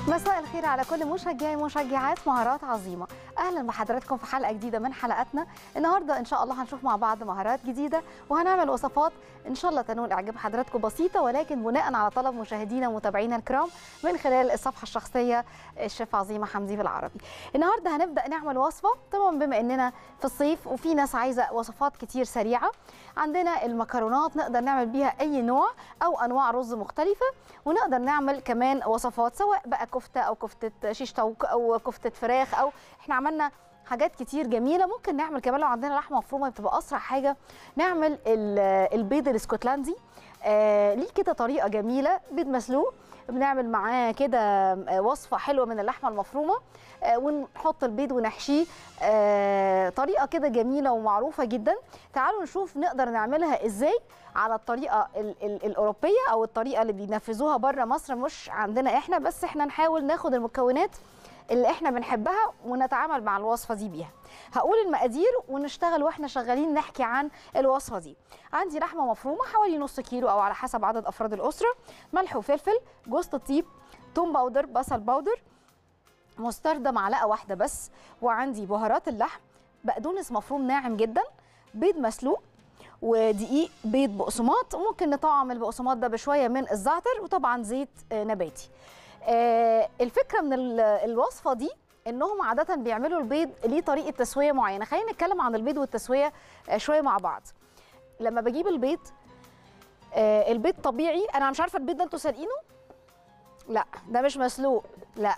مساء الخير على كل مشجعي ومشجعات مهارات عظيمه اهلا بحضراتكم في حلقه جديده من حلقاتنا النهارده ان شاء الله هنشوف مع بعض مهارات جديده وهنعمل وصفات ان شاء الله تنول اعجاب حضراتكم بسيطه ولكن بناء على طلب مشاهدينا ومتابعينا الكرام من خلال الصفحه الشخصيه الشيف عظيمه حمدي بالعربي النهارده هنبدا نعمل وصفه طبعا بما اننا في الصيف وفي ناس عايزه وصفات كتير سريعه عندنا المكرونات نقدر نعمل بيها اي نوع او انواع رز مختلفه ونقدر نعمل كمان وصفات سواء بقى كفته او كفته شيش طاووق او كفته فراخ او احنا عملنا حاجات كتير جميله ممكن نعمل كمان لو عندنا لحمه مفرومه بتبقى اسرع حاجه نعمل ال- البيض الاسكتلندي آه ليه كده طريقه جميله بيض مسلوق بنعمل معاه كده آه، وصفه حلوه من اللحمه المفرومه آه، ونحط البيض ونحشيه آه، طريقه كده جميله ومعروفه جدا تعالوا نشوف نقدر نعملها ازاي على الطريقه ال ال الاوروبيه او الطريقه اللي بينفذوها بره مصر مش عندنا احنا بس احنا نحاول ناخد المكونات اللي احنا بنحبها ونتعامل مع الوصفه دي بيها هقول المقادير ونشتغل واحنا شغالين نحكي عن الوصفه دي عندي لحمه مفرومه حوالي نص كيلو او على حسب عدد افراد الاسره ملح وفلفل جوز الطيب توم باودر بصل باودر مستردة معلقه واحده بس وعندي بهارات اللحم بقدونس مفروم ناعم جدا بيض مسلوق ودقيق بيض بقسماط وممكن نطعم البقسماط ده بشويه من الزعتر وطبعا زيت آه، نباتي آه، الفكره من ال- الوصفه دي انهم عاده بيعملوا البيض ليه طريقه تسويه معينه خلينا نتكلم عن البيض والتسويه آه، شويه مع بعض لما بجيب البيض آه، البيض طبيعي انا مش عارفه البيض ده انتوا سالقينه لا ده مش مسلوق لا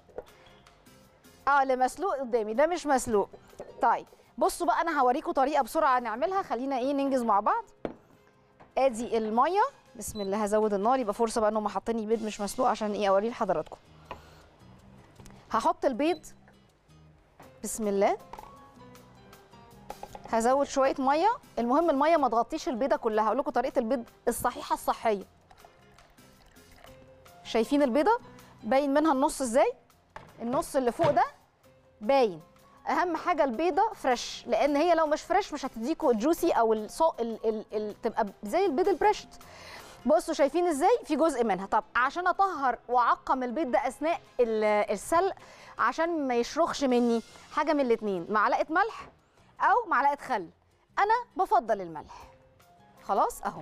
اه اللي مسلوق قدامي ده مش مسلوق طيب بصوا بقى انا هوريكم طريقه بسرعه نعملها خلينا ايه ننجز مع بعض ادي الميه بسم الله هزود النار يبقى فرصه بقى انهم حاطين لي بيض مش مسلوق عشان ايه اوريه لحضراتكم هحط البيض بسم الله هزود شويه ميه المهم الميه ما تغطيش البيضه كلها هقول لكم طريقه البيض الصحيحه الصحيه شايفين البيضه باين منها النص ازاي النص اللي فوق ده باين اهم حاجه البيضه فريش لان هي لو مش فريش مش هتديكوا الجوسي او الصو ال ال ال تبقى زي البيض البريشت بصوا شايفين ازاي في جزء منها طب عشان اطهر واعقم البيض ده اثناء ال- السلق عشان ما يشرخش مني حاجه من الاتنين معلقه ملح او معلقه خل انا بفضل الملح خلاص اهو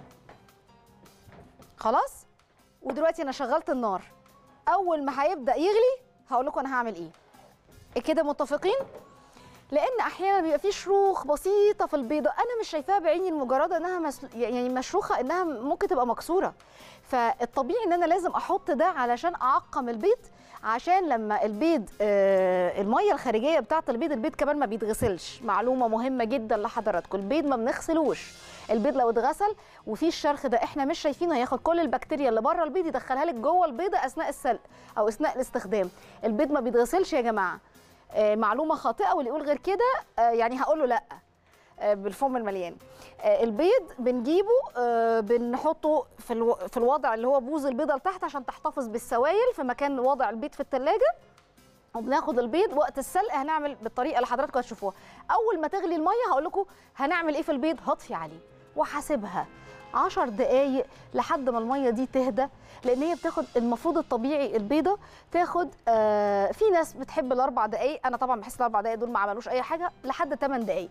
خلاص ودلوقتي انا شغلت النار اول ما هيبدا يغلي هقول لكم انا هعمل ايه كده متفقين لان احيانا بيبقى في شروخ بسيطه في البيضه انا مش شايفاها بعيني المجرده انها مسل... يعني مشروخه انها ممكن تبقى مكسوره فالطبيعي ان انا لازم احط ده علشان اعقم البيض عشان لما البيض آه الميه الخارجيه بتاعه البيض البيض كمان ما بيتغسلش معلومه مهمه جدا لحضراتكم البيض ما بنغسلوش البيض لو اتغسل وفي الشرخ ده احنا مش شايفينه هياخد كل البكتيريا اللي بره البيض يدخلها لك جوه البيضه اثناء السلق او اثناء الاستخدام البيض ما بيتغسلش يا جماعه آه، معلومه خاطئه واللي يقول غير كده آه، يعني هقول له لا آه، بالفم المليان آه، البيض بنجيبه آه، بنحطه في الو... في الوضع اللي هو بوز البيضه لتحت عشان تحتفظ بالسوائل في مكان وضع البيض في الثلاجه وبناخد البيض وقت السلق هنعمل بالطريقه اللي حضراتكم هتشوفوها اول ما تغلي الميه هقول لكم هنعمل ايه في البيض هطفي عليه وحاسبها 10 دقايق لحد ما الميه دي تهدى لان هي بتاخد المفروض الطبيعي البيضه تاخد آه في ناس بتحب الاربع دقايق انا طبعا بحس الاربع دقايق دول ما عملوش اي حاجه لحد 8 دقايق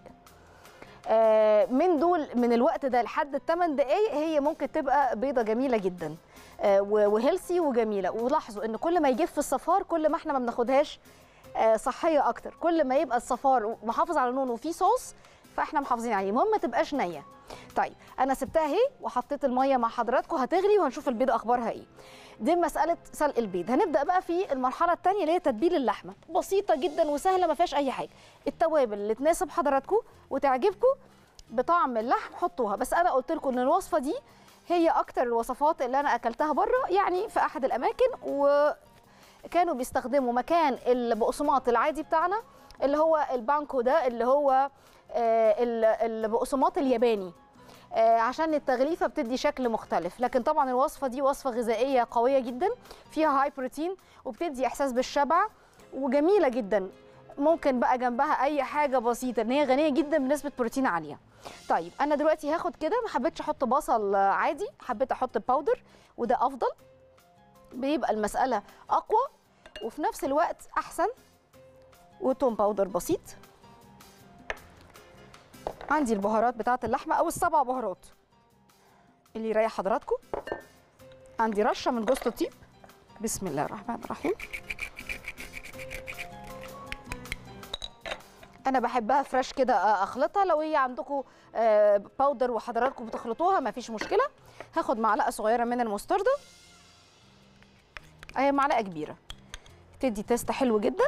آه من دول من الوقت ده لحد الثمان دقايق هي ممكن تبقى بيضه جميله جدا آه و- وهيلسي وجميله ولاحظوا ان كل ما يجف الصفار كل ما احنا ما بناخدهاش آه، صحيه اكتر كل ما يبقى الصفار محافظ على لونه وفيه صوص فاحنا محافظين عليه المهم ما تبقاش نيه طيب انا سبتها اهي وحطيت الميه مع حضراتكم هتغلي وهنشوف البيضه اخبارها ايه دي مساله سلق البيض هنبدا بقى في المرحله الثانيه اللي هي تتبيل اللحمه بسيطه جدا وسهله ما فيهاش اي حاجه التوابل اللي تناسب حضراتكم وتعجبكم بطعم اللحم حطوها بس انا قلت لكم ان الوصفه دي هي اكتر الوصفات اللي انا اكلتها بره يعني في احد الاماكن وكانوا بيستخدموا مكان البقسماط العادي بتاعنا اللي هو البانكو ده اللي هو آه، ال- البقسماط الياباني آه، عشان التغليفه بتدي شكل مختلف لكن طبعا الوصفه دي وصفه غذائيه قويه جدا فيها هاي بروتين وبتدي احساس بالشبع وجميله جدا ممكن بقى جنبها اي حاجه بسيطه ان هي غنيه جدا بنسبه بروتين عاليه طيب انا دلوقتي هاخد كده ما حبيتش احط بصل آه، عادي حبيت احط باودر وده افضل بيبقى المساله اقوى وفي نفس الوقت احسن وتوم باودر بسيط عندي البهارات بتاعه اللحمه او السبع بهارات اللي يريح حضراتكم عندي رشه من جوز الطيب بسم الله الرحمن الرحيم انا بحبها فريش كده اخلطها لو هي عندكم آه، باودر وحضراتكم بتخلطوها مفيش مشكله هاخد معلقه صغيره من المستردة اهي معلقه كبيره تدي تيست حلو جدا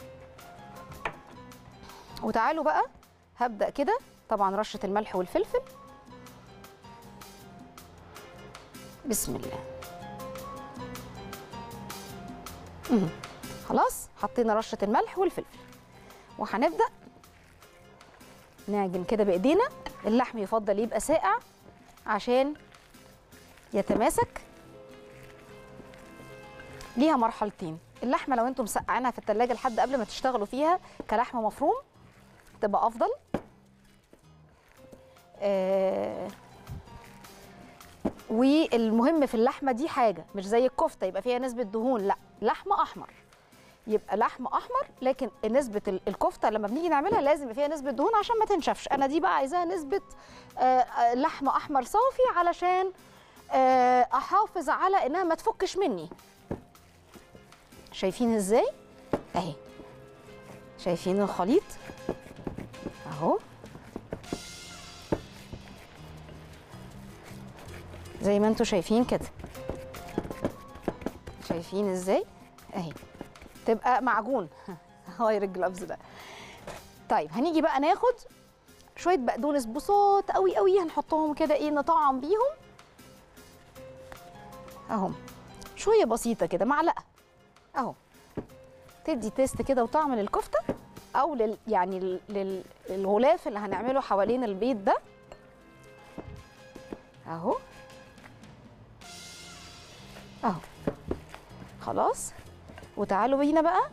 وتعالوا بقى هبدا كده طبعا رشه الملح والفلفل بسم الله مهم. خلاص حطينا رشه الملح والفلفل وهنبدا نعجن كده بايدينا اللحم يفضل يبقى ساقع عشان يتماسك ليها مرحلتين اللحمه لو انتم مسقعينها في التلاجة لحد قبل ما تشتغلوا فيها كلحمه مفروم تبقى افضل آه والمهم في اللحمه دي حاجه مش زي الكفته يبقى فيها نسبه دهون لا لحمه احمر يبقى لحم احمر لكن نسبه ال- الكفته لما بنيجي نعملها لازم يبقى فيها نسبه دهون عشان ما تنشفش انا دي بقى عايزاها نسبه آه، آه، لحم احمر صافي علشان آه، احافظ على انها ما تفكش مني شايفين ازاي اهي شايفين الخليط اهو زي ما انتم شايفين كده شايفين ازاي اهي تبقى معجون غير الجلافز ده طيب هنيجي بقى ناخد شويه بقدونس بساط قوي قوي هنحطهم كده ايه نطعم بيهم اهم شويه بسيطه كده معلقه اهو تدي تيست كده وطعم للكفته او لل يعني لل- لل- للغلاف اللي هنعمله حوالين البيض ده اهو اهو خلاص وتعالوا بينا بقى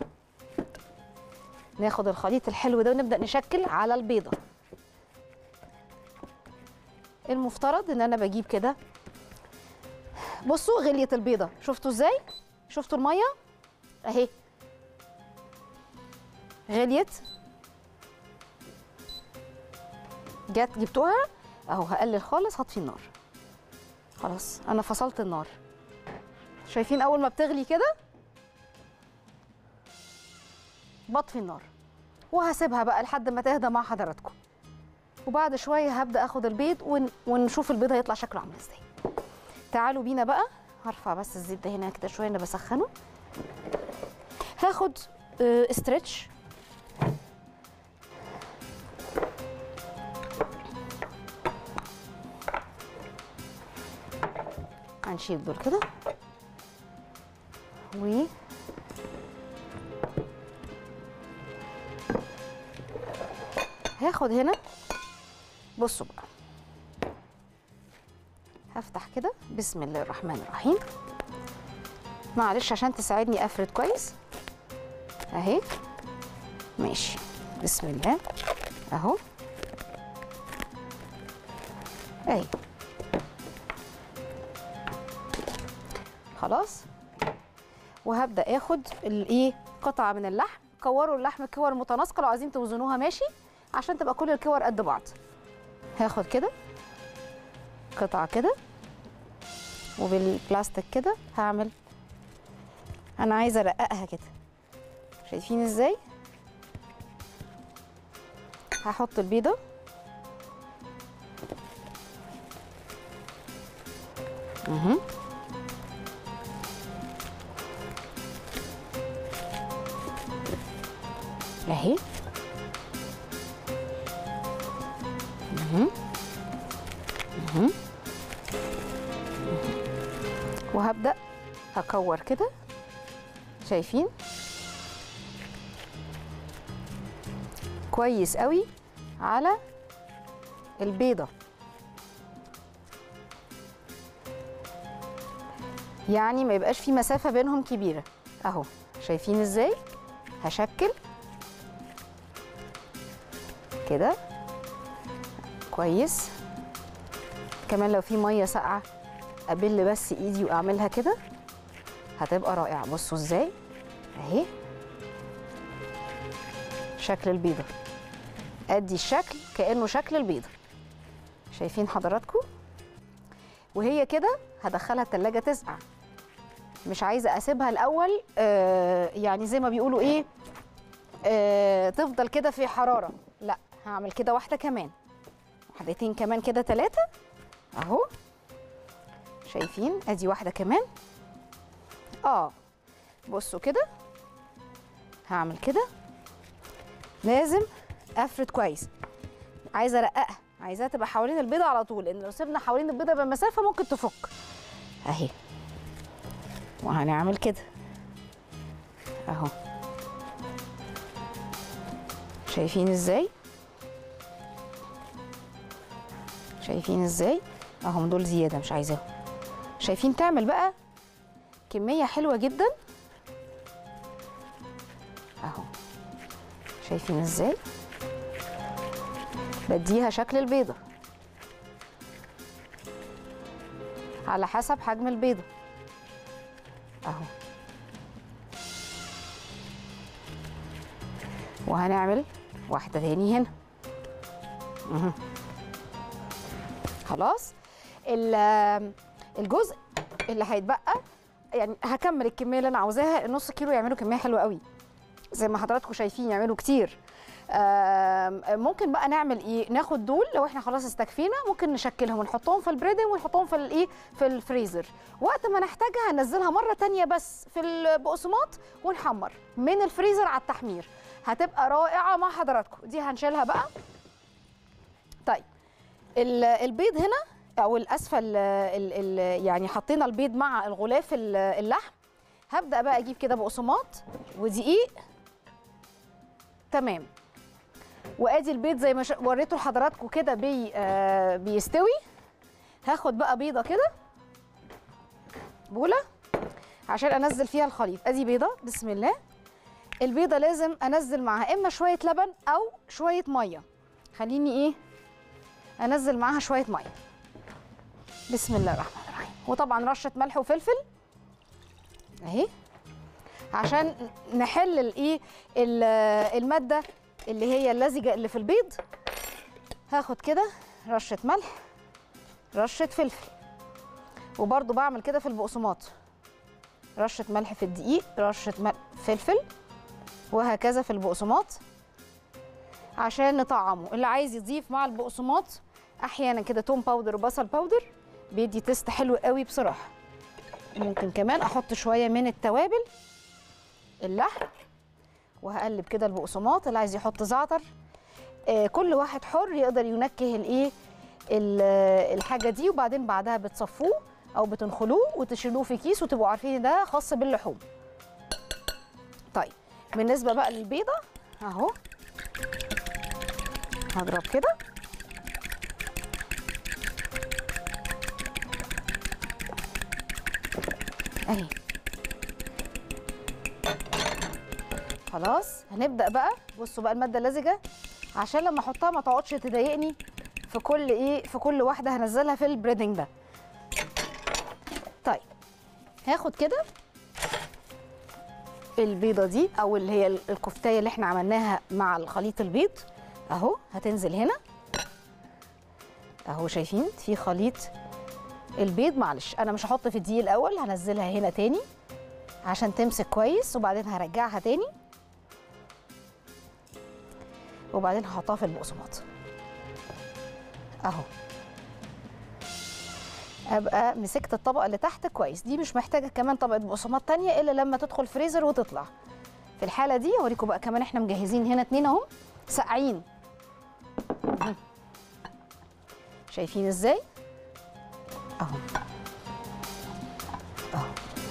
ناخد الخليط الحلو ده ونبدا نشكل على البيضه المفترض ان انا بجيب كده بصوا غليت البيضه شفتوا ازاي شفتوا الميه اهي غليت جت جبتوها اهو هقلل خالص هطفي النار خلاص انا فصلت النار شايفين اول ما بتغلي كده بطفي النار وهسيبها بقى لحد ما تهدى مع حضراتكم وبعد شويه هبدا اخد البيض ون... ونشوف البيض هيطلع شكله عامل ازاي تعالوا بينا بقى هرفع بس الزيت ده هنا كده شويه انا بسخنه هاخد آه، استرتش هنشيل دول كده و هاخد هنا بصوا بقى هفتح كده بسم الله الرحمن الرحيم معلش عشان تساعدني افرد كويس اهي ماشي بسم الله اهو اهي خلاص وهبدا اخد الايه قطعه من اللحم كوروا اللحم كور متناسقه لو عايزين توزنوها ماشي عشان تبقى كل الكور قد بعض هاخد كده قطعه كده وبالبلاستيك كده هعمل انا عايزه ارققها كده شايفين ازاي هحط البيضه اها اهي مهم. مهم. وهبدأ هكور كده شايفين كويس قوي على البيضة يعني ما يبقاش في مسافة بينهم كبيرة اهو شايفين ازاي هشكل كده كويس كمان لو في ميه ساقعه ابل بس ايدي واعملها كده هتبقى رائعه بصوا ازاي اهي شكل البيضه ادي الشكل كانه شكل البيضه شايفين حضراتكم وهي كده هدخلها التلاجة تسقع مش عايزه اسيبها الاول آه يعني زي ما بيقولوا ايه آه تفضل كده في حراره لا هعمل كده واحده كمان واحدتين كمان كده ثلاثه اهو شايفين ادي واحده كمان اه بصوا كده هعمل كده لازم افرد كويس عايزه ارققها عايزاها تبقى حوالين البيضه على طول لان لو سيبنا حوالين البيضه بمسافه ممكن تفك اهي وهنعمل كده اهو شايفين ازاي شايفين ازاي اهم دول زياده مش عايزاهم شايفين تعمل بقى كميه حلوه جدا اهو شايفين ازاي بديها شكل البيضه على حسب حجم البيضه اهو وهنعمل واحده تاني هنا مهم. خلاص ال- الجزء اللي هيتبقى يعني هكمل الكميه اللي انا عاوزاها النص كيلو يعملوا كميه حلوه قوي زي ما حضراتكم شايفين يعملوا كتير آم، ممكن بقى نعمل ايه ناخد دول لو احنا خلاص استكفينا ممكن نشكلهم ونحطهم في البريدنج ونحطهم في الايه في الفريزر وقت ما نحتاجها هننزلها مره تانية بس في البقسماط ونحمر من الفريزر على التحمير هتبقى رائعه مع حضراتكم دي هنشيلها بقى طيب ال- البيض هنا او الاسفل ال ال يعني حطينا البيض مع الغلاف ال- اللحم هبدا بقى اجيب كده بقسماط ودقيق تمام وادي البيض زي ما ش- وريته لحضراتكم كده بي آه بيستوي هاخد بقى بيضه كده بوله عشان انزل فيها الخليط ادي بيضه بسم الله البيضه لازم انزل معاها اما شويه لبن او شويه ميه خليني ايه انزل معاها شويه ميه بسم الله الرحمن الرحيم وطبعا رشه ملح وفلفل اهي عشان نحل الايه ال- الماده اللي هي اللزجه اللي في البيض هاخد كده رشه ملح رشه فلفل وبرضو بعمل كده في البقسماط رشه ملح في الدقيق رشه ملح فلفل وهكذا في البقسماط عشان نطعمه اللي عايز يضيف مع البقسماط احيانا كده توم باودر وبصل باودر بيدي تيست حلو قوي بصراحه ممكن كمان احط شويه من التوابل اللحم وهقلب كده البقسماط اللي عايز يحط زعتر آه كل واحد حر يقدر ينكه الايه ال- آه، الحاجه دي وبعدين بعدها بتصفوه او بتنخلوه وتشيلوه في كيس وتبقوا عارفين إن ده خاص باللحوم طيب بالنسبه بقى للبيضه اهو هضرب كده اهي خلاص هنبدا بقى بصوا بقى الماده اللزجه عشان لما احطها ما تقعدش تضايقني في كل ايه في كل واحده هنزلها في البريدنج ده طيب هاخد كده البيضه دي او اللي هي الكفتايه اللي احنا عملناها مع الخليط البيض اهو هتنزل هنا اهو شايفين في خليط البيض معلش انا مش هحط في الدقيق الاول هنزلها هنا تاني عشان تمسك كويس وبعدين هرجعها تاني وبعدين هحطها في البقسماط اهو ابقى مسكت الطبقه اللي تحت كويس دي مش محتاجه كمان طبقه بقسماط تانية الا لما تدخل فريزر وتطلع في الحاله دي اوريكم بقى كمان احنا مجهزين هنا اتنين اهم ساقعين مهم. شايفين ازاي اهو اهو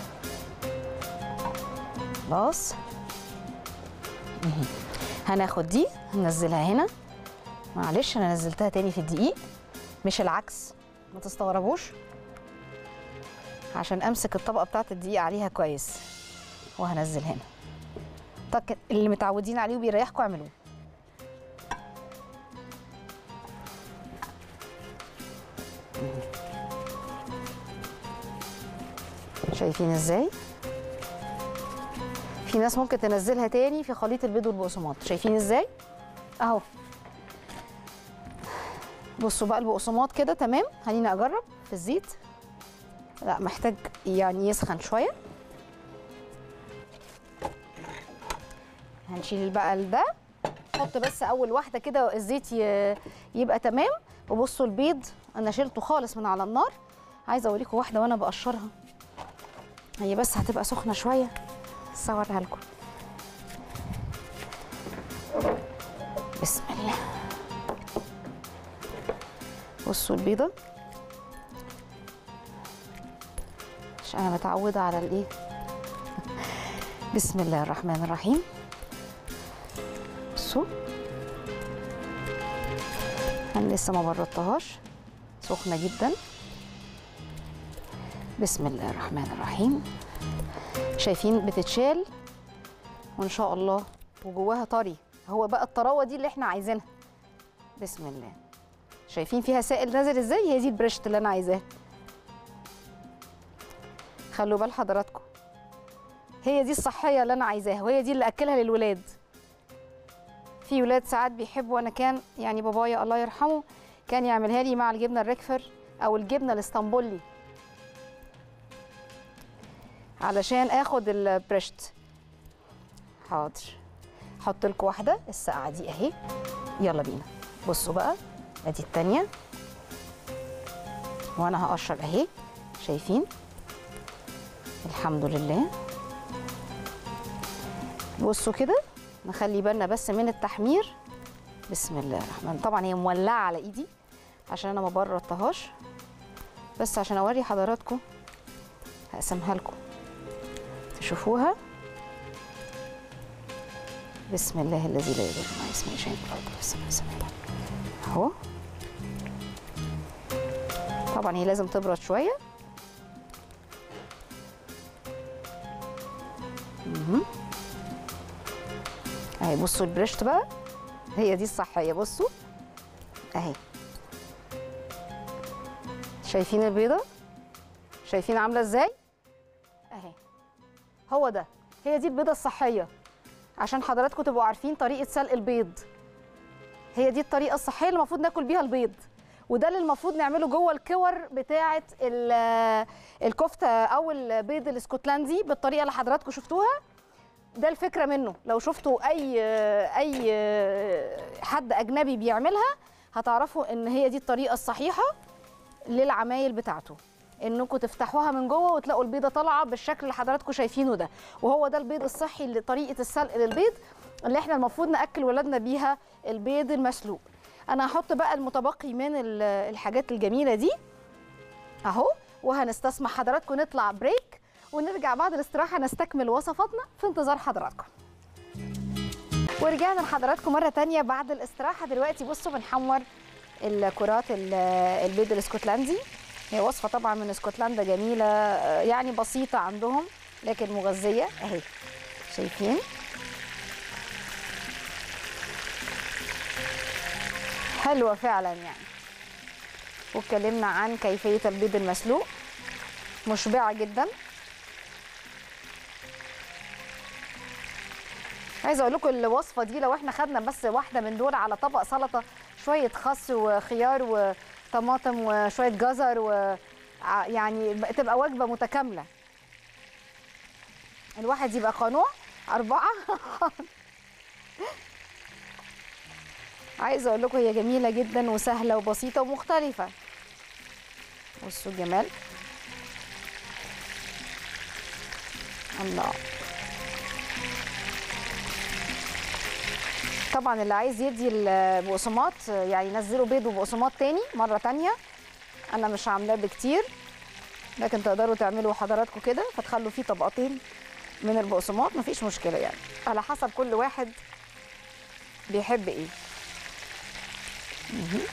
خلاص مهم. هناخد دي هننزلها هنا معلش انا نزلتها تاني في الدقيق مش العكس ما تستغربوش عشان امسك الطبقه بتاعت الدقيق عليها كويس وهنزل هنا طب اللي متعودين عليه وبيريحكم اعملوه شايفين ازاي في ناس ممكن تنزلها تاني في خليط البيض والبقسماط شايفين ازاي اهو بصوا بقى البقسماط كده تمام خليني اجرب في الزيت لا محتاج يعني يسخن شويه هنشيل بقى ده نحط بس اول واحده كده الزيت ي- يبقى تمام وبصوا البيض انا شلته خالص من على النار عايزه اوريكم واحده وانا بقشرها هي بس هتبقى سخنه شويه بس اوريها لكم بسم الله بصوا البيضه عشان انا متعوده على الايه بسم الله الرحمن الرحيم بصوا انا لسه ما بردتهاش سخنه جدا بسم الله الرحمن الرحيم شايفين بتتشال وان شاء الله وجواها طري هو بقى الطراوه دي اللي احنا عايزينها بسم الله شايفين فيها سائل نازل ازاي هي دي البريشت اللي انا عايزاها خلوا بال حضراتكم هي دي الصحيه اللي انا عايزاها وهي دي اللي اكلها للولاد في ولاد ساعات بيحبوا انا كان يعني بابايا الله يرحمه كان يعملها لي مع الجبنه الريكفر او الجبنه الاسطنبولي علشان اخد البريشت حاضر احط لكم واحده الساقعه دي اهي يلا بينا بصوا بقى ادي التانيه وانا هقشر اهي شايفين الحمد لله بصوا كده نخلي بالنا بس من التحمير بسم الله الرحمن طبعا هي مولعه على ايدي عشان انا ما بردتهاش بس عشان اوري حضراتكم هقسمها لكم تشوفوها بسم الله الذي لا يضر مع اسمه شيء في الارض والسماء والسماء اهو طبعا هي لازم تبرد شويه مهم. اهي بصوا البريشت بقى هي دي الصحيه بصوا اهي شايفين البيضه شايفين عامله ازاي اهي هو ده هي دي البيضه الصحيه عشان حضراتكم تبقوا عارفين طريقه سلق البيض هي دي الطريقه الصحيه اللي المفروض ناكل بيها البيض وده اللي المفروض نعمله جوه الكور بتاعه ال- الكفته او البيض الاسكتلندي بالطريقه اللي حضراتكم شفتوها ده الفكره منه لو شفتوا اي اي حد اجنبي بيعملها هتعرفوا ان هي دي الطريقه الصحيحه للعمايل بتاعته انكم تفتحوها من جوه وتلاقوا البيضه طالعه بالشكل اللي حضراتكم شايفينه ده وهو ده البيض الصحي اللي طريقه السلق للبيض اللي احنا المفروض ناكل ولادنا بيها البيض المسلوق انا هحط بقى المتبقي من ال- الحاجات الجميله دي اهو وهنستسمح حضراتكم نطلع بريك ونرجع بعد الاستراحه نستكمل وصفاتنا في انتظار حضراتكم ورجعنا لحضراتكم مره تانية بعد الاستراحه دلوقتي بصوا بنحمر الكرات ال- البيض الاسكتلندي هي وصفه طبعا من اسكتلندا جميله آه، يعني بسيطه عندهم لكن مغذيه اهي شايفين حلوه فعلا يعني واتكلمنا عن كيفيه البيض المسلوق مشبعه جدا عايزه اقول لكم الوصفه دي لو احنا خدنا بس واحده من دول على طبق سلطه شويه خس وخيار وطماطم وشويه جزر و ع- يعني تبقى وجبه متكامله الواحد يبقى قنوع اربعه عايزه اقول لكم هي جميله جدا وسهله وبسيطه ومختلفه بصوا الجمال الله طبعا اللي عايز يدي البقسماط يعني ينزلوا بيض وبقسماط تاني مره تانية انا مش عاملاه بكتير لكن تقدروا تعملوا حضراتكم كده فتخلوا فيه طبقتين من البقسماط مفيش مشكله يعني على حسب كل واحد بيحب ايه مهم.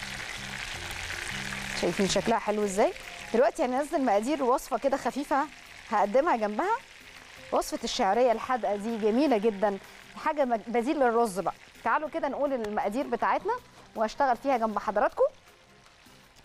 شايفين شكلها حلو ازاي دلوقتي هننزل مقادير وصفه كده خفيفه هقدمها جنبها وصفه الشعريه الحادقه دي جميله جدا حاجه مج- بديل للرز بقى تعالوا كده نقول المقادير بتاعتنا وهشتغل فيها جنب حضراتكم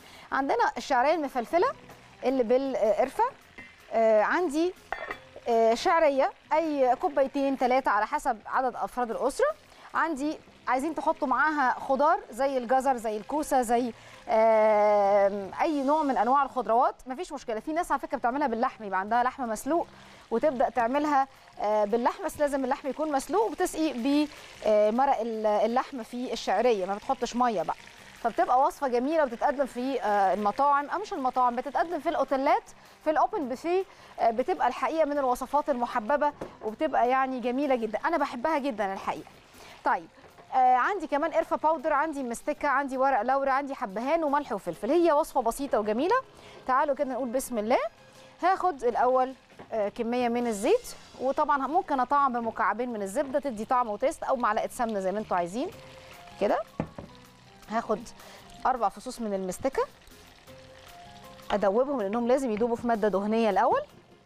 عندنا الشعريه المفلفله اللي بالقرفه آه، عندي آه، آه، شعريه اي كوبايتين ثلاثه على حسب عدد افراد الاسره عندي عايزين تحطوا معاها خضار زي الجزر زي الكوسه زي آم، اي نوع من انواع الخضروات مفيش مشكله في ناس على فكره بتعملها باللحم يبقى عندها لحم مسلوق وتبدا تعملها آه، باللحم بس لازم اللحم يكون مسلوق وبتسقي بمرق اللحم في الشعريه ما بتحطش ميه بقى فبتبقى وصفه جميله وبتتقدم في آه، المطاعم او مش المطاعم بتتقدم في الاوتيلات في الاوبن بوفيه آه، بتبقى الحقيقه من الوصفات المحببه وبتبقى يعني جميله جدا انا بحبها جدا الحقيقه طيب آه عندي كمان قرفه باودر عندي مستكه عندي ورق لورا عندي حبهان وملح وفلفل هي وصفه بسيطه وجميله تعالوا كده نقول بسم الله هاخد الاول آه كميه من الزيت وطبعا ممكن اطعم بمكعبين من الزبده تدي طعم وتيست او معلقه سمنه زي ما انتم عايزين كده هاخد اربع فصوص من المستكه ادوبهم لانهم لازم يدوبوا في ماده دهنيه الاول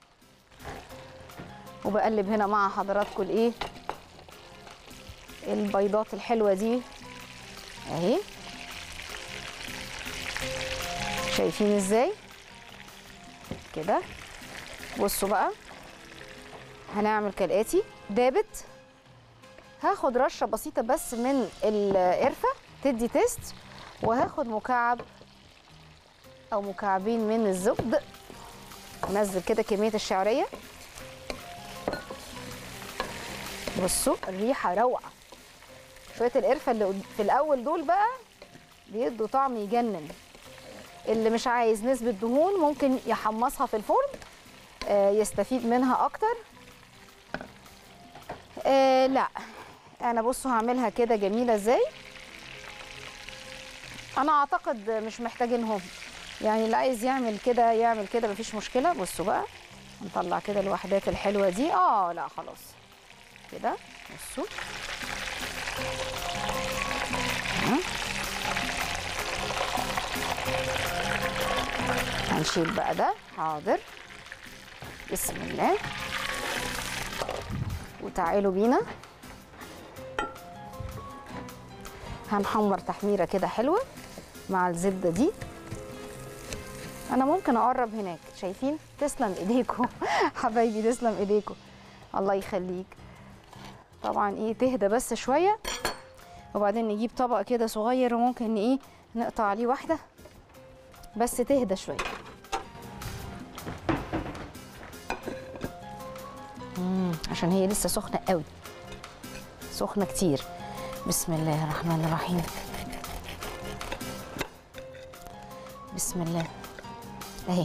وبقلب هنا مع حضراتكم الايه البيضات الحلوه دي اهي شايفين ازاي كده بصوا بقى هنعمل كالاتي دابت هاخد رشه بسيطه بس من القرفه تدي تيست وهاخد مكعب او مكعبين من الزبد نزل كده كميه الشعريه بصوا الريحه روعه شويه القرفه اللي قد- في الاول دول بقى بيدوا طعم يجنن اللي مش عايز نسبه دهون ممكن يحمصها في الفرن آه، يستفيد منها اكتر آه لا انا بصوا هعملها كده جميله ازاي انا اعتقد مش محتاجينهم يعني اللي عايز يعمل كده يعمل كده مفيش مشكله بصوا بقى نطلع كده الوحدات الحلوه دي اه لا خلاص كده بصوا تمام. هنشيل بقى ده حاضر بسم الله وتعالوا بينا هنحمر تحميره كده حلوه مع الزبده دي انا ممكن اقرب هناك شايفين تسلم ايديكم حبايبي تسلم ايديكم الله يخليك طبعا ايه تهدى بس شويه وبعدين نجيب طبق كده صغير وممكن ايه نقطع عليه واحده بس تهدى شويه مم، عشان هي لسه سخنه قوي سخنه كتير بسم الله الرحمن الرحيم بسم الله اهي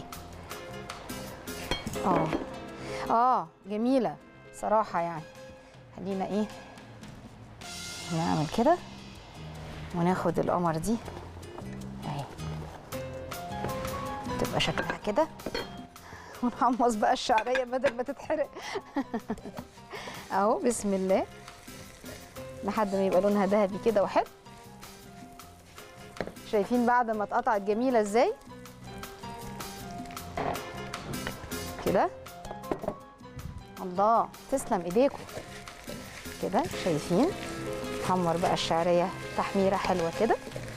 اه اه جميله صراحه يعني خلينا ايه نعمل كده وناخد القمر دي اهي تبقى شكلها كده ونحمص بقى الشعريه بدل ما تتحرق اهو بسم الله لحد ما يبقى لونها ذهبي كده وحلو شايفين بعد ما اتقطعت جميله ازاي كده الله تسلم ايديكم كده شايفين حمر بقى الشعريه تحميره حلوه كده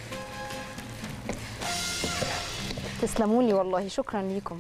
تسلموا لي والله شكرا ليكم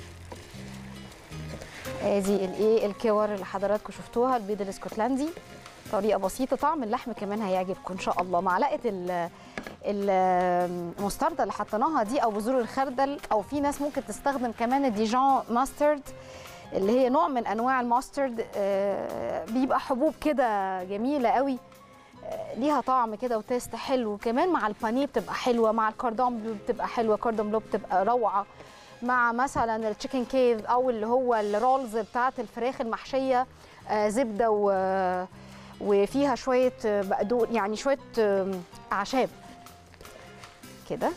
ادي الايه الكور اللي حضراتكم شفتوها البيض الاسكتلندي طريقه بسيطه طعم اللحم كمان هيعجبكم ان شاء الله معلقه ال المستردة اللي حطيناها دي او بذور الخردل او في ناس ممكن تستخدم كمان الديجون ماسترد اللي هي نوع من انواع الماسترد آه، بيبقى حبوب كده جميله قوي آه، ليها طعم كده وتيست حلو كمان مع البانيه بتبقى حلوه مع الكاردون بلو بتبقى حلوه كاردون بلو بتبقى روعه مع مثلا التشيكن كيف او اللي هو الرولز بتاعت الفراخ المحشيه آه، زبده و وفيها شويه بقدون يعني شويه آه، اعشاب كده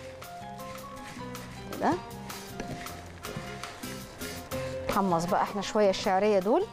كده حمص بقى احنا شويه الشعريه دول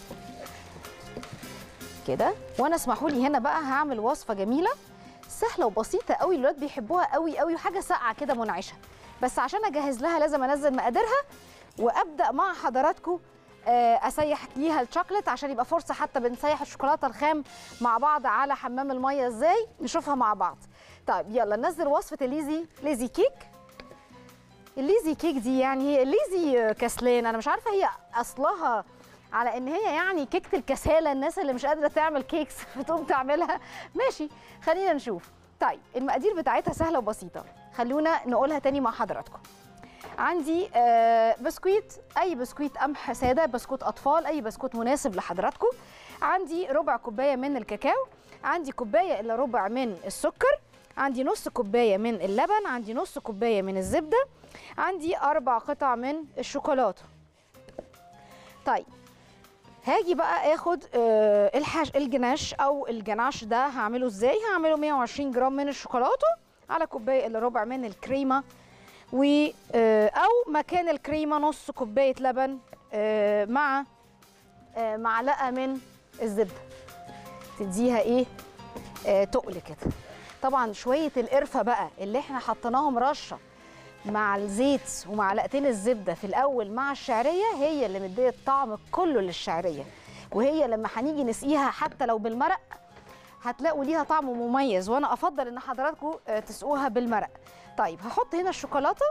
كده وانا اسمحوا لي هنا بقى هعمل وصفه جميله سهله وبسيطه قوي الولاد بيحبوها قوي قوي وحاجه ساقعه كده منعشه بس عشان اجهز لها لازم انزل مقاديرها وابدا مع حضراتكم آه، اسيح ليها الشوكليت عشان يبقى فرصه حتى بنسيح الشوكولاته الخام مع بعض على حمام الميه ازاي نشوفها مع بعض طيب يلا ننزل وصفه الليزي ليزي كيك الليزي كيك دي يعني هي الليزي كسلان انا مش عارفه هي اصلها على ان هي يعني كيكه الكساله الناس اللي مش قادره تعمل كيكس فتقوم تعملها ماشي خلينا نشوف طيب المقادير بتاعتها سهله وبسيطه خلونا نقولها تاني مع حضراتكم عندي آه، بسكويت اي بسكويت قمح ساده بسكوت اطفال اي بسكوت مناسب لحضراتكم عندي ربع كوبايه من الكاكاو عندي كوبايه الا ربع من السكر عندي نص كوبايه من اللبن عندي نص كوبايه من الزبده عندي اربع قطع من الشوكولاته طيب هاجي بقى اخد آه، الحش الجناش او الجناش ده هعمله ازاي هعمله 120 جرام من الشوكولاته على كوبايه الا ربع من الكريمه و آه، او مكان الكريمه نص كوبايه لبن آه، مع آه، معلقه من الزبده تديها ايه آه، تقل كده طبعا شويه القرفه بقى اللي احنا حطيناهم رشه مع الزيت ومعلقتين الزبده في الاول مع الشعريه هي اللي مديه الطعم كله للشعريه وهي لما هنيجي نسقيها حتى لو بالمرق هتلاقوا ليها طعم مميز وانا افضل ان حضراتكم آه، تسقوها بالمرق طيب هحط هنا الشوكولاته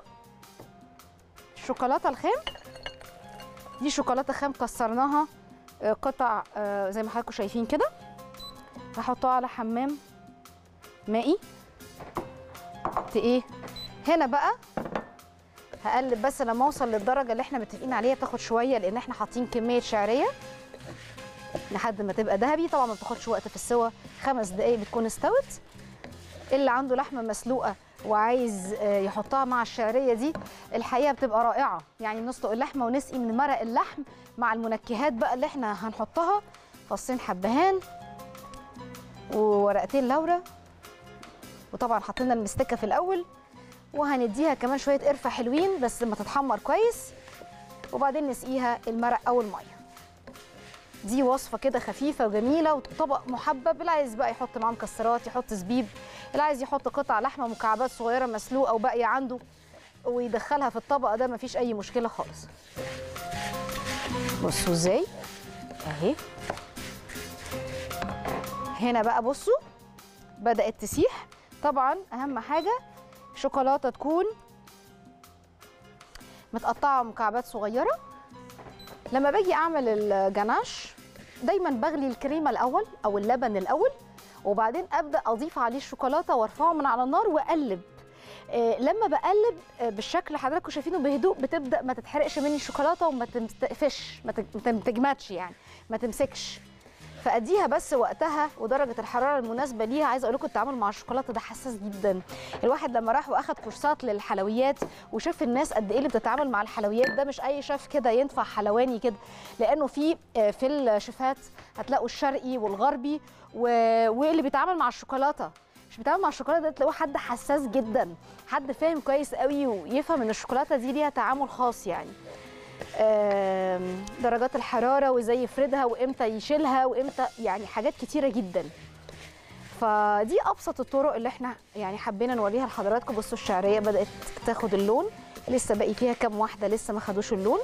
الشوكولاته الخام دي شوكولاته خام كسرناها آه، قطع آه، زي ما حضراتكم شايفين كده هحطها على حمام مائي ت- ايه هنا بقى هقلب بس لما اوصل للدرجه اللي احنا متفقين عليها بتاخد شويه لان احنا حاطين كميه شعريه لحد ما تبقى ذهبي طبعا ما بتاخدش وقت في السوا خمس دقايق بتكون استوت اللي عنده لحمه مسلوقه وعايز آه، يحطها مع الشعريه دي الحقيقه بتبقى رائعه يعني نسلق اللحمه ونسقي من مرق اللحم مع المنكهات بقى اللي احنا هنحطها فصين حبهان وورقتين لورا وطبعا حطينا المستكه في الاول وهنديها كمان شويه قرفه حلوين بس لما تتحمر كويس وبعدين نسقيها المرق او الميه دي وصفه كده خفيفه وجميله وطبق محبب اللي عايز بقى يحط معاه مكسرات يحط زبيب اللي عايز يحط قطع لحمه مكعبات صغيره مسلوقه وباقيه عنده ويدخلها في الطبق ده مفيش اي مشكله خالص بصوا ازاي اهي هنا بقى بصوا بدات تسيح طبعا اهم حاجه شوكولاته تكون متقطعه مكعبات صغيره لما باجي اعمل الجناش دايما بغلي الكريمه الاول او اللبن الاول وبعدين ابدا اضيف عليه الشوكولاته وارفعه من على النار واقلب آه، لما بقلب آه، بالشكل اللي حضراتكم شايفينه بهدوء بتبدا ما تتحرقش مني الشوكولاته وما تنتفش ما تج- ما تجمدش يعني ما تمسكش فاديها بس وقتها ودرجه الحراره المناسبه ليها عايزه اقول لكم التعامل مع الشوكولاته ده حساس جدا الواحد لما راح واخد كورسات للحلويات وشاف الناس قد ايه اللي بتتعامل مع الحلويات ده مش اي شيف كده ينفع حلواني كده لانه في آه، في الشيفات هتلاقوا الشرقي والغربي و- واللي بيتعامل مع الشوكولاته مش بيتعامل مع الشوكولاته ده تلاقوه حد حساس جدا حد فاهم كويس قوي ويفهم ان الشوكولاته دي ليها تعامل خاص يعني آم، درجات الحراره وازاي يفردها وامتى يشيلها وامتى يعني حاجات كتيره جدا فدي ابسط الطرق اللي احنا يعني حبينا نوريها لحضراتكم بصوا الشعريه بدات تاخد اللون لسه باقي فيها كام واحده لسه ما خدوش اللون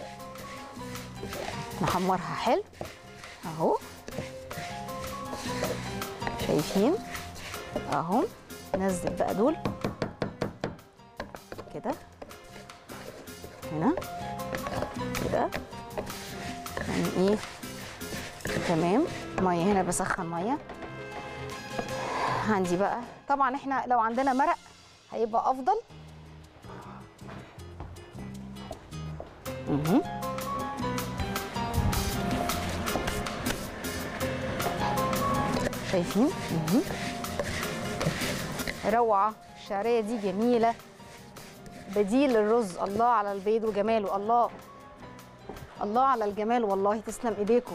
نحمرها حلو اهو شايفين اهو نزل بقى دول كده هنا كده يعني ايه تمام ميه هنا بسخن ميه عندي بقى طبعا احنا لو عندنا مرق هيبقى افضل مهم. شايفين مهم. روعه الشعريه دي جميله بديل الرز الله على البيض وجماله الله الله على الجمال والله تسلم ايديكم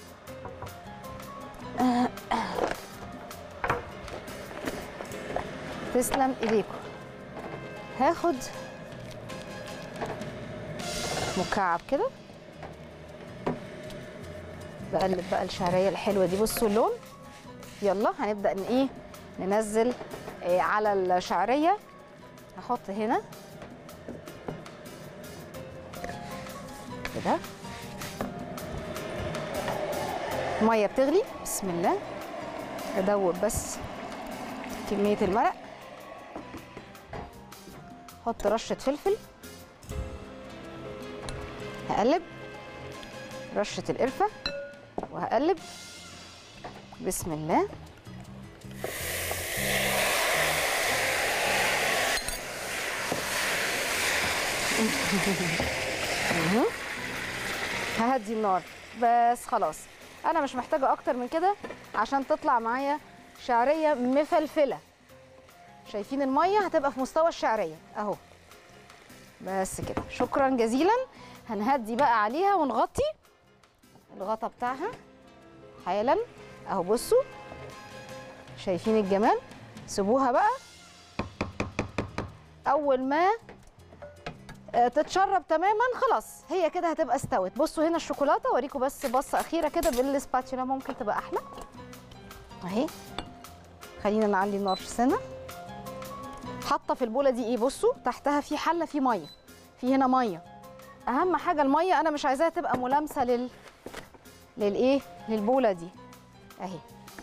تسلم ايديكم هاخد مكعب كده بقلب بقى الشعريه الحلوه دي بصوا اللون يلا هنبدا ان ايه ننزل آه، على الشعريه هحط هنا كده ميه بتغلي بسم الله ادوب بس كميه المرق احط رشه فلفل هقلب رشه القرفه وهقلب بسم الله مهم. ههدي النار بس خلاص انا مش محتاجه اكتر من كده عشان تطلع معايا شعريه مفلفله شايفين الميه هتبقى في مستوى الشعريه اهو بس كده شكرا جزيلا هنهدي بقى عليها ونغطي الغطا بتاعها حالا اهو بصوا شايفين الجمال سيبوها بقى اول ما آه، تتشرب تماما خلاص هي كده هتبقى استوت بصوا هنا الشوكولاته اوريكم بس بصه اخيره كده بالسباتشولا ممكن تبقى احلى اهي خلينا نعلي النار سنه حاطه في البوله دي ايه بصوا تحتها في حله في ميه في هنا ميه اهم حاجه الميه انا مش عايزاها تبقى ملامسه لل للايه للبوله دي اهي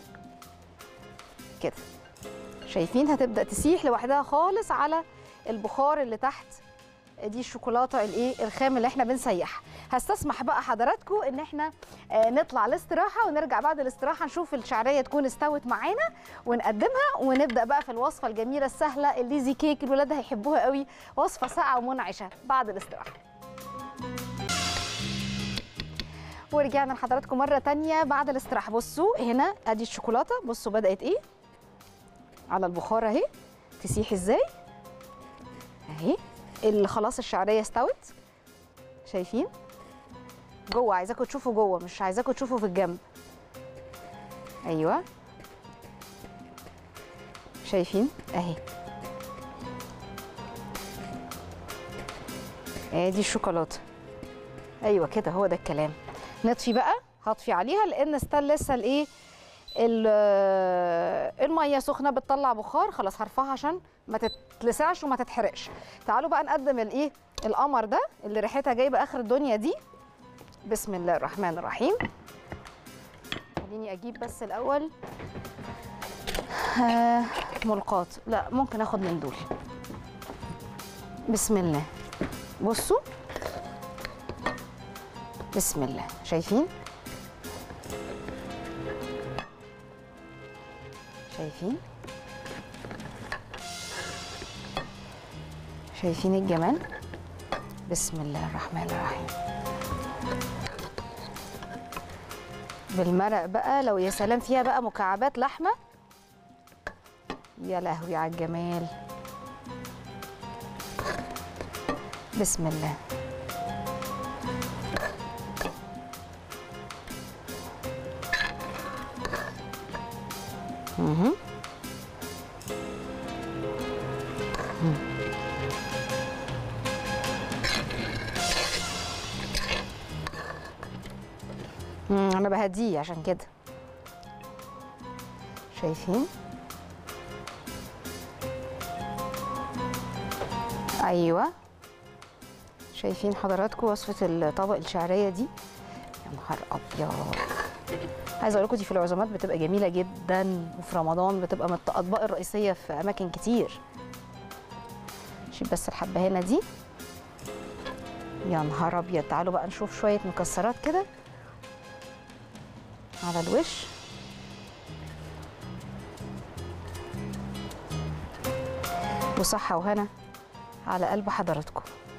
كده شايفين هتبدا تسيح لوحدها خالص على البخار اللي تحت دي الشوكولاته الايه الخام اللي احنا بنسيحها هستسمح بقى حضراتكم ان احنا آه، نطلع الاستراحه ونرجع بعد الاستراحه نشوف الشعريه تكون استوت معانا ونقدمها ونبدا بقى في الوصفه الجميله السهله الليزي كيك الولاد هيحبوها قوي وصفه ساقعه ومنعشه بعد الاستراحه ورجعنا لحضراتكم مره تانية بعد الاستراحه بصوا هنا ادي الشوكولاته بصوا بدات ايه على البخار اهي تسيح ازاي اهي اللي خلاص الشعريه استوت شايفين جوه عايزاكم تشوفوا جوه مش عايزاكم تشوفوا في الجنب ايوه شايفين اهي ادي الشوكولاته ايوه كده هو ده الكلام نطفي بقى هطفي عليها لان ستيل لسه الايه ال- الميه سخنه بتطلع بخار خلاص هرفعها عشان ما تتلسعش وما تتحرقش تعالوا بقى نقدم الايه القمر ده اللي ريحتها جايبه اخر الدنيا دي بسم الله الرحمن الرحيم خليني اجيب بس الاول آه، ملقاط لا ممكن اخد من دول بسم الله بصوا بسم الله شايفين شايفين شايفين الجمال بسم الله الرحمن الرحيم بالمرق بقى لو يا سلام فيها بقى مكعبات لحمه يا لهوي على الجمال بسم الله مهم. مم، انا بهديه عشان كده شايفين ايوه شايفين حضراتكم وصفه الطبق الشعريه دي يا نهار ابيض عايزه اقول لكم دي في العزومات بتبقى جميله جدا وفي رمضان بتبقى من الاطباق الرئيسيه في اماكن كتير شيل بس الحبهانه دي يا نهار ابيض تعالوا بقى نشوف شويه مكسرات كده على الوش وصحة وهنا على قلب حضراتكم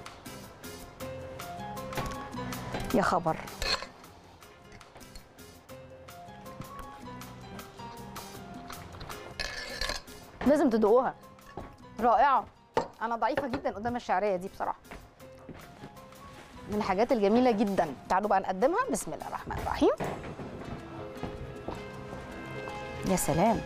يا خبر لازم تدوقوها رائعة أنا ضعيفة جدا قدام الشعرية دي بصراحة من الحاجات الجميلة جدا تعالوا بقى نقدمها بسم الله الرحمن الرحيم يا سلام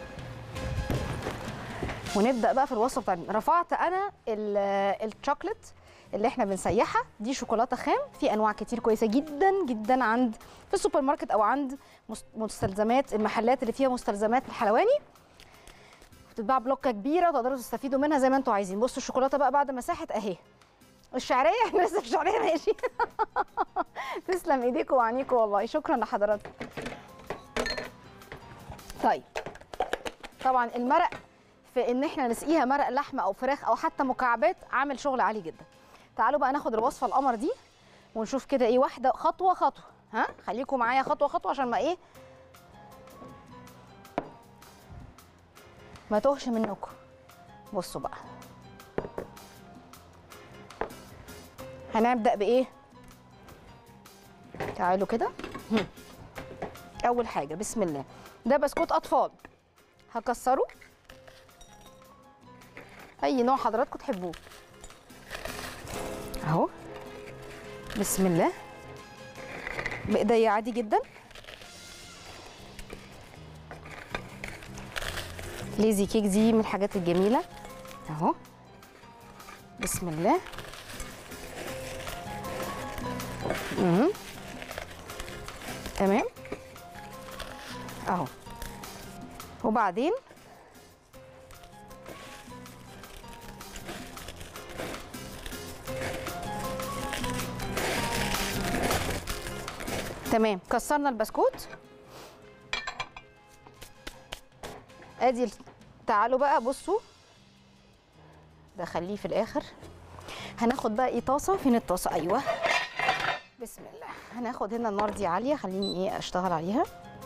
ونبدا بقى في الوصفه بتاعتنا رفعت انا ال- الشوكليت اللي احنا بنسيحها دي شوكولاته خام في انواع كتير كويسه جدا جدا عند في السوبر ماركت او عند مس- مستلزمات المحلات اللي فيها مستلزمات الحلواني بتتباع بلوكه كبيره وتقدروا تستفيدوا منها زي ما انتوا عايزين بصوا الشوكولاته بقى بعد ما ساحت اهي الشعريه احنا لسه في الشعريه ماشي تسلم ايديكم وعينيكم والله شكرا لحضراتكم طيب طبعا المرق في ان احنا نسقيها مرق لحمه او فراخ او حتى مكعبات عامل شغل عالي جدا تعالوا بقى ناخد الوصفه القمر دي ونشوف كده ايه واحده خطوه خطوه ها خليكم معايا خطوه خطوه عشان ما ايه ما توهش منكم بصوا بقى هنبدا بايه تعالوا كده هم. اول حاجه بسم الله ده بسكوت اطفال هكسره اي نوع حضراتكم تحبوه اهو بسم الله بايديا عادي جدا ليزي كيك دي من الحاجات الجميله اهو بسم الله امم تمام اهو وبعدين تمام كسرنا البسكوت ادي ال- تعالوا بقى بصوا ده خليه في الاخر هناخد بقى ايه طاسه فين الطاسه ايوه بسم الله هناخد هنا النار دي عاليه خليني ايه اشتغل عليها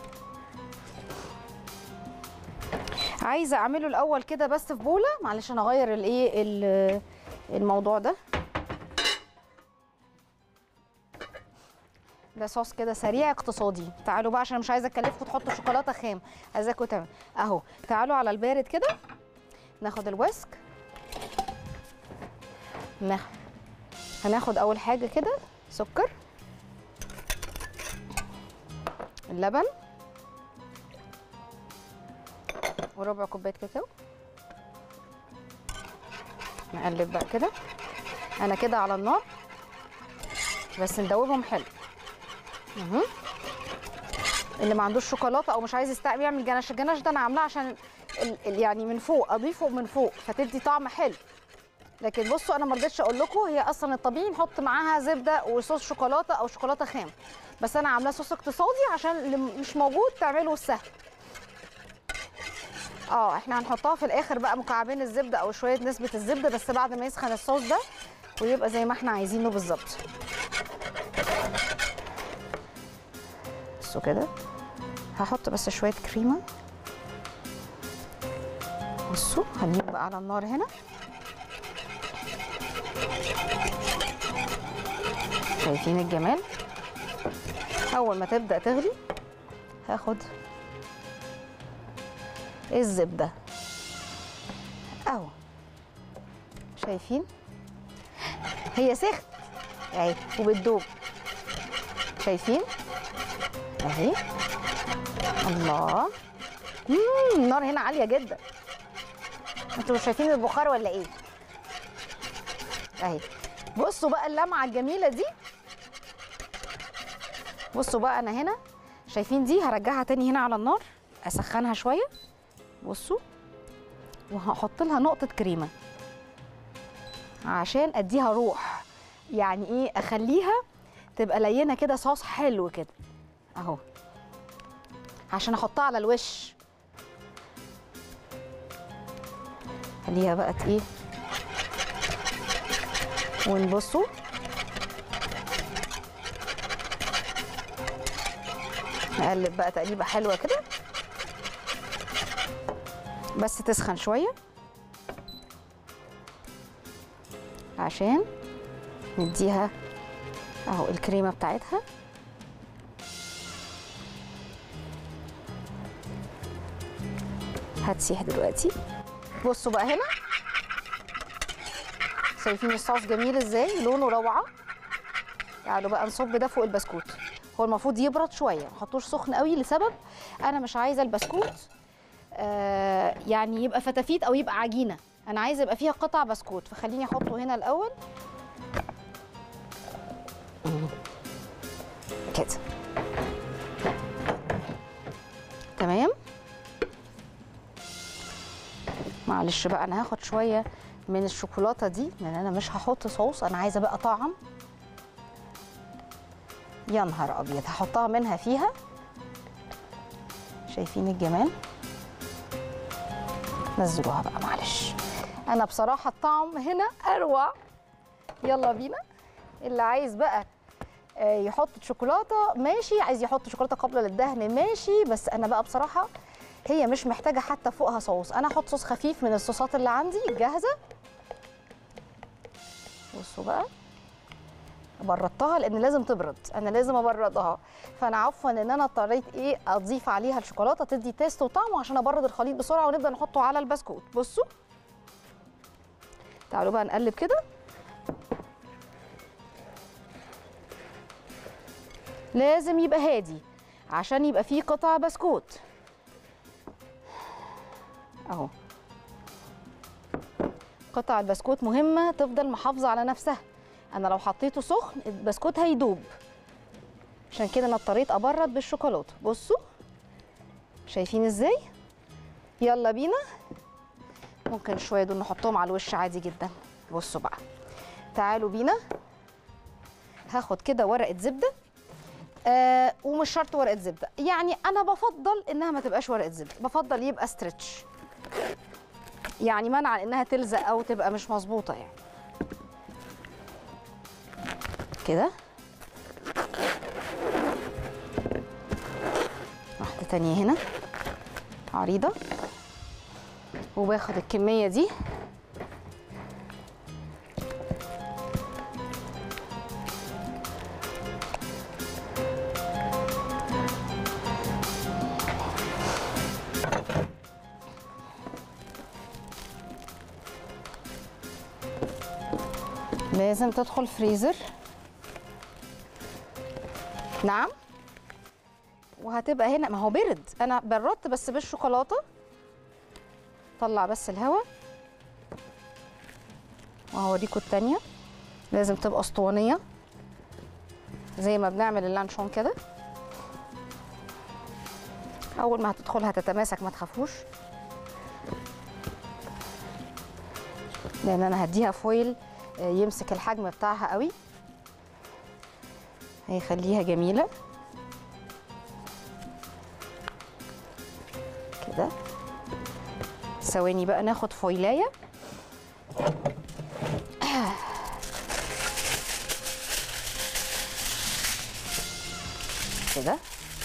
عايزه اعمله الاول كده بس في بوله معلش انا اغير الايه ال- الموضوع ده ده صوص كده سريع اقتصادي تعالوا بقى عشان مش عايزه اكلفكم تحطوا شوكولاته خام عايزاكم تعملوا اهو تعالوا على البارد كده ناخد الويسك ناخد هناخد اول حاجه كده سكر اللبن وربع كوبايه كاكاو نقلب بقى كده انا كده على النار بس ندوبهم حلو مهم. اللي ما عندوش شوكولاته او مش عايز يستعمل يعمل جناش الجناش ده انا عاملاه عشان ال ال يعني من فوق اضيفه من فوق فتدي طعم حلو لكن بصوا انا ما رضيتش اقول لكم هي اصلا الطبيعي نحط معاها زبده وصوص شوكولاته او شوكولاته خام بس انا عاملاه صوص اقتصادي عشان اللي مش موجود تعمله السهل اه احنا هنحطها في الاخر بقى مكعبين الزبده او شويه نسبه الزبده بس بعد ما يسخن الصوص ده ويبقى زي ما احنا عايزينه بالظبط بصوا كده هحط بس شويه كريمه بصوا خليهم بقى على النار هنا شايفين الجمال اول ما تبدا تغلي هاخد الزبده اهو شايفين هي سخت اهي وبتدوب شايفين اهي الله مم، النار هنا عاليه جدا انتوا مش شايفين البخار ولا ايه اهي بصوا بقى اللمعه الجميله دي بصوا بقى انا هنا شايفين دي هرجعها تاني هنا على النار اسخنها شويه بصوا وهحط لها نقطه كريمه عشان اديها روح يعني ايه اخليها تبقى لينه كده صوص حلو كده اهو عشان احطها على الوش خليها بقى ايه ونبصوا نقلب بقى تقليبه حلوه كده بس تسخن شويه عشان نديها اهو الكريمه بتاعتها هتسيح دلوقتي بصوا بقى هنا شايفين الصوص جميل ازاي لونه روعه تعالوا بقى نصب ده فوق البسكوت هو المفروض يبرد شويه ما نحطوش سخن قوي لسبب انا مش عايزه البسكوت آه يعني يبقى فتافيت او يبقى عجينه انا عايزه يبقى فيها قطع بسكوت فخليني احطه هنا الاول كده تمام معلش بقى انا هاخد شويه من الشوكولاته دي لان انا مش هحط صوص انا عايزه بقى طعم يا نهار ابيض هحطها منها فيها شايفين الجمال نزلوها بقى معلش انا بصراحه الطعم هنا اروع يلا بينا اللي عايز بقى آه، يحط شوكولاته ماشي عايز يحط شوكولاته قابله للدهن ماشي بس انا بقى بصراحه هي مش محتاجه حتى فوقها صوص انا احط صوص خفيف من الصوصات اللي عندي الجاهزه بصوا بقى بردتها لان لازم تبرد انا لازم ابردها فانا عفوا ان انا اضطريت ايه اضيف عليها الشوكولاته تدي تيست وطعم عشان ابرد الخليط بسرعه ونبدا نحطه على البسكوت بصوا تعالوا بقى نقلب كده لازم يبقى هادي عشان يبقى فيه قطع بسكوت اهو قطع البسكوت مهمه تفضل محافظه على نفسها انا لو حطيته سخن البسكوت هيدوب عشان كده انا اضطريت ابرد بالشوكولاته بصوا شايفين ازاي يلا بينا ممكن شويه دول نحطهم على الوش عادي جدا بصوا بقى تعالوا بينا هاخد كده ورقه زبده آه ومش شرط ورقه زبده يعني انا بفضل انها ما تبقاش ورقه زبده بفضل يبقى ستريتش يعني منع انها تلزق او تبقى مش مظبوطه يعني كده واحده تانية هنا عريضه وباخد الكميه دي لازم تدخل فريزر نعم وهتبقى هنا ما هو برد انا بردت بس بالشوكولاته طلع بس الهواء وهوريكم التانية لازم تبقى اسطوانية زي ما بنعمل اللانشون كده اول ما هتدخل هتتماسك ما تخافوش لان انا هديها فويل آه، يمسك الحجم بتاعها قوي هيخليها جميلة كده ثواني بقى ناخد فويلاية كده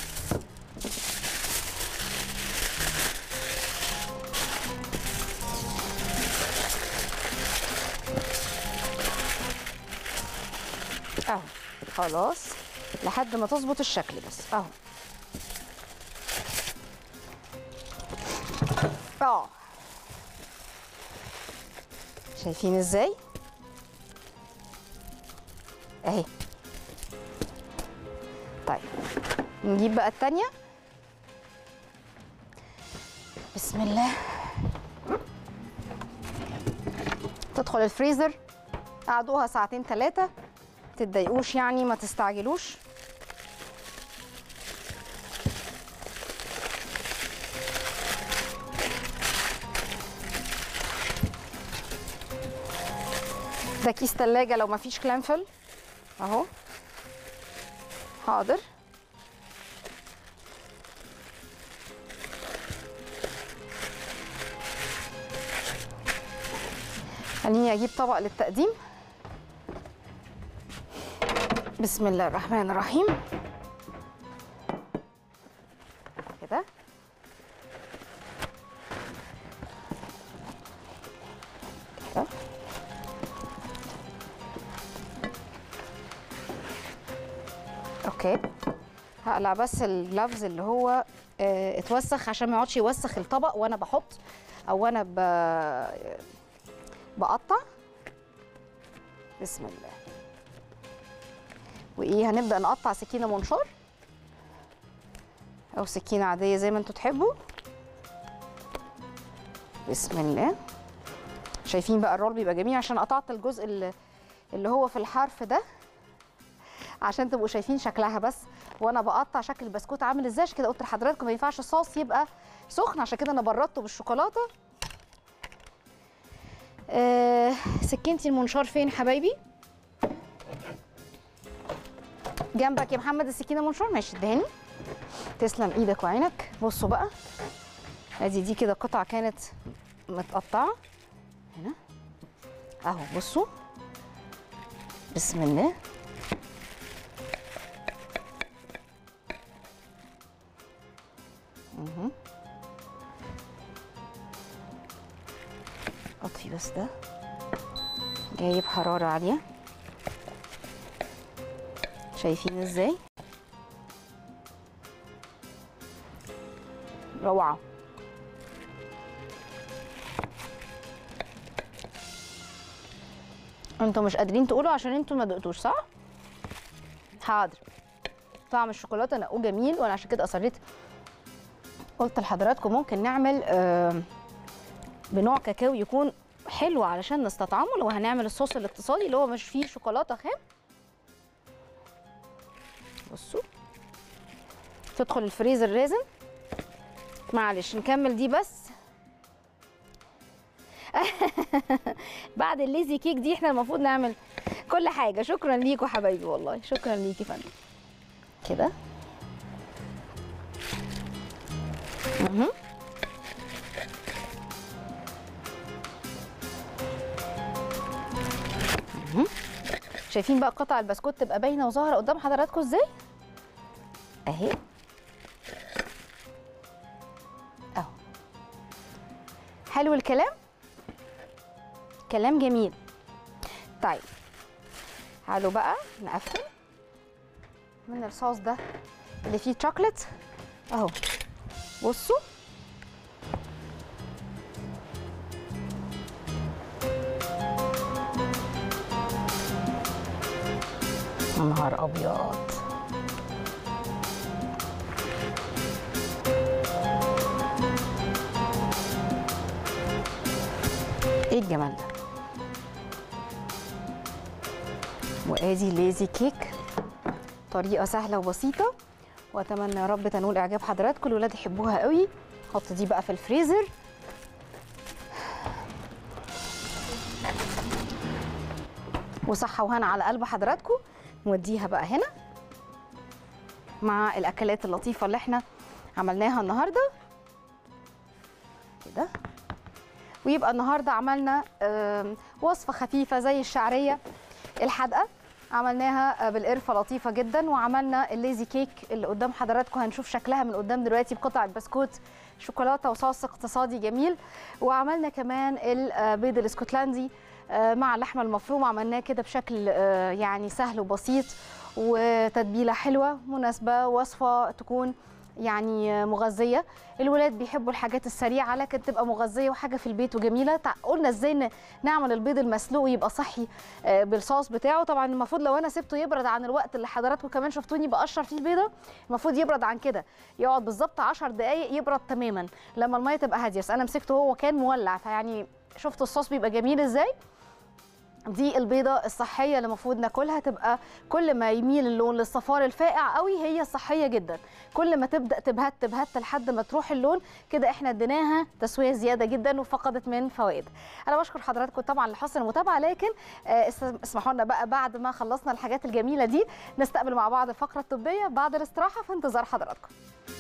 اهو خلاص لحد ما تظبط الشكل بس اهو اه شايفين ازاي اهي طيب نجيب بقى التانية بسم الله تدخل الفريزر قعدوها ساعتين ثلاثة تتضايقوش يعني ما تستعجلوش ده كيس تلاجة لو ما فيش كلانفل اهو حاضر خليني اجيب طبق للتقديم بسم الله الرحمن الرحيم كده كده اوكي هقلع بس الجلافز اللي هو آه، اتوسخ عشان ما يقعدش يوسخ الطبق وانا بحط او وانا ب... بقطع بسم الله وايه هنبدا نقطع سكينه منشار او سكينه عاديه زي ما انتوا تحبوا بسم الله شايفين بقى الرول بيبقى جميل عشان قطعت الجزء اللي, اللي هو في الحرف ده عشان تبقوا شايفين شكلها بس وانا بقطع شكل البسكوت عامل ازاي عشان كده قلت لحضراتكم ما ينفعش الصوص يبقى سخن عشان كده انا بردته بالشوكولاته آه سكينتي المنشار فين حبايبي جنبك يا محمد السكينه منشار ماشي ادهاني تسلم ايدك وعينك بصوا بقى ادي دي كده قطعه كانت متقطعه هنا اهو بصوا بسم الله مهم. اطفي بس ده جايب حرارة عالية شايفين ازاي روعة انتوا مش قادرين تقولوا عشان انتوا ما دقتوش صح؟ حاضر طعم الشوكولاته نقوه جميل وانا عشان كده اصريت قلت لحضراتكم ممكن نعمل آه، بنوع كاكاو يكون حلو علشان نستطعمه لو هنعمل الصوص الاقتصادي اللي هو مش فيه شوكولاته خام بصوا تدخل الفريزر رازن معلش نكمل دي بس بعد الليزي كيك دي احنا المفروض نعمل كل حاجه شكرا ليكوا حبايبي والله شكرا ليكي فندم كده مهم. مهم. شايفين بقى قطع البسكوت تبقى باينه وظاهره قدام حضراتكم ازاي اهي اهو حلو الكلام كلام جميل طيب تعالوا بقى نقفل من الصوص ده اللي فيه شوكليت اهو بصوا يا نهار ابيض ايه الجمال ده وادي ليزي كيك طريقه سهله وبسيطه واتمنى يا رب تنول اعجاب حضراتكم الولاد يحبوها قوي حط دي بقى في الفريزر وصحه وهنا على قلب حضراتكم نوديها بقى هنا مع الاكلات اللطيفه اللي احنا عملناها النهارده كده ويبقى النهارده عملنا آم، وصفه خفيفه زي الشعريه الحادقه عملناها آه، بالقرفه لطيفه جدا وعملنا الليزي كيك اللي قدام حضراتكم هنشوف شكلها من قدام دلوقتي بقطعه بسكوت شوكولاته وصوص اقتصادي جميل وعملنا كمان البيض الاسكتلندي آه، مع اللحمه المفرومه عملناه كده بشكل آه، يعني سهل وبسيط وتتبيله حلوه مناسبه وصفه تكون يعني مغذيه الولاد بيحبوا الحاجات السريعه لكن تبقى مغذيه وحاجه في البيت وجميله تع- قلنا ازاي ن- نعمل البيض المسلوق يبقى صحي آه، بالصوص بتاعه طبعا المفروض لو انا سبته يبرد عن الوقت اللي حضراتكم كمان شفتوني بقشر فيه البيضه المفروض يبرد عن كده يقعد بالظبط 10 دقائق يبرد تماما لما الميه تبقى هاديه بس انا مسكته هو كان مولع فيعني شفتوا الصوص بيبقى جميل ازاي دي البيضة الصحية اللي المفروض ناكلها تبقى كل ما يميل اللون للصفار الفاقع قوي هي صحية جدا كل ما تبدأ تبهت تبهت لحد ما تروح اللون كده احنا اديناها تسوية زيادة جدا وفقدت من فوائدها انا بشكر حضراتكم طبعا لحسن المتابعة لكن آه، اس- اسمحوا لنا بقى بعد ما خلصنا الحاجات الجميلة دي نستقبل مع بعض الفقرة الطبية بعد الاستراحة في انتظار حضراتكم